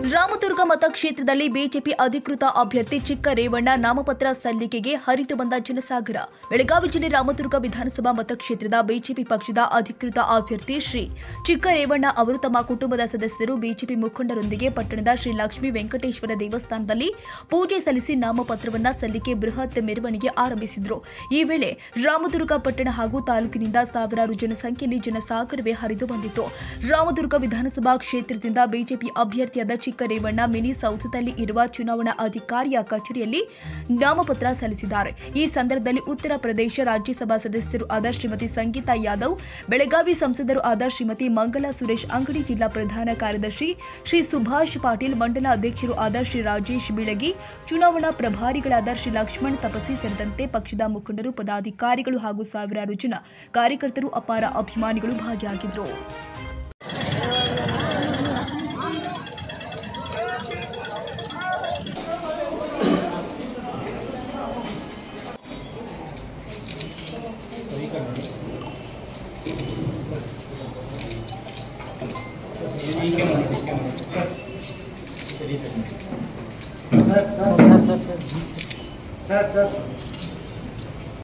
Ramdurg ಮತಕ್ಷೇತ್ರದಲ್ಲಿ BJP ಅಧಿಕೃತ ಅಭ್ಯರ್ಥಿ ಚಿಕ್ಕ ರೇವಣ್ಣ ನಾಮಪತ್ರ ಸಲ್ಲಿಕೆಗೆ ಹರಿದು ಬಂದ ಜನಸಾಗರ ಬೆಳಗಾವಿ ಜಿಲ್ಲೆ ರಾಮದುರ್ಗ ವಿಧಾನಸಭಾ ಮತಕ್ಷೇತ್ರದ ಬಿಜೆಪಿ ಪಕ್ಷದ ಅಧಿಕೃತ ಅಭ್ಯರ್ಥಿ ಶ್ರೀ ಚಿಕ್ಕ ರೇವಣ್ಣ ಅವರು ತಮ್ಮ ಕುಟುಂಬದ ಸದಸ್ಯರು ಬಿಜೆಪಿ ಮುಖಂಡರೊಂದಿಗೆ ಪಟ್ಟಣದ ಶ್ರೀ ಲಕ್ಷ್ಮೀ ವೆಂಕಟೇಶ್ವರ ದೇವಸ್ಥಾನದಲ್ಲಿ ಪೂಜೆ ಸಲ್ಲಿಸಿ ನಾಮಪತ್ರವನ್ನ ಸಲ್ಲಿಕೆ ಬೃಹತ್ ಮೆರವಣಿಗೆ ಆರಂಭಿಸಿದ್ರು ಈ ವೇಳೆ ರಾಮದುರ್ಗ ಪಟ್ಟಣ ಹಾಗೂ ತಾಲೂಕಿನಿಂದ ಸಾವಿರಾರು ಜನಸಂಖ್ಯೆಯಲ್ಲಿ ಜನಸಾಗರವೇ ಹರಿದು ಬಂದಿತ್ತು ರಾಮದುರ್ಗ ವಿಧಾನಸಭಾ ಕ್ಷೇತ್ರದಿಂದ ಬಿಜೆಪಿ ಅಭ್ಯರ್ಥಿಯಾದ ಚಿಕ್ಕ ರೇವಣ್ಣ ಮಿನಿ ಸೌಧದಲ್ಲಿ ಇರುವ ಚುನಾವಣಾ ಅಧಿಕಾರಿಯ ಕಚೇರಿಯಲ್ಲಿ ನಾಮಪತ್ರ ಸಲ್ಲಿಸಿದ್ದಾರೆ ಈ ಸಂದರ್ಭದಲ್ಲಿ ಉತ್ತರ ಪ್ರದೇಶ ರಾಜ್ಯಸಭಾ ಸದಸ್ಯರು ಆದ ಶ್ರೀಮತಿ ಸಂಗೀತಾ ಯಾದವ್ ಬೆಳಗಾವಿ ಸಂಸದರು ಆದ ಶ್ರೀಮತಿ ಮಂಗಲಾ ಸುರೇಶ್ ಅಂಗಡಿ ಜಿಲ್ಲಾ ಪ್ರಧಾನ ಕಾರ್ಯದರ್ಶಿ ಶ್ರೀ ಸುಭಾಷ್ ಪಾಟೀಲ್ ಮಂಡಲ ಅಧ್ಯಕ್ಷರು ಆದ ಶ್ರೀ ರಾಜೇಶ್ ಬೀಳಗಿ ಚುನಾವಣಾ ಪ್ರಭಾರಿಗಳಾದ ಶ್ರೀ ಲಕ್ಷ್ಮಣ್ ತಪಸಿ ಸೇರಿದಂತೆ ಪಕ್ಷದ ಮುಖಂಡರು ಪದಾಧಿಕಾರಿಗಳು ಹಾಗೂ ಸಾವಿರಾರು ಜನ ಕಾರ್ಯಕರ್ತರು ಅಪಾರ ಅಭಿಮಾನಿಗಳು ಭಾಗಿಯಾಗಿದ್ದರು ಹೀಗೆ ಮಾಡಿ ಹೀಗೆ ಮಾಡಿ ಸರ್ ಸರಿ ಸರಿ ಸರ್ ಸರ್ ಸರ್ ಸರ್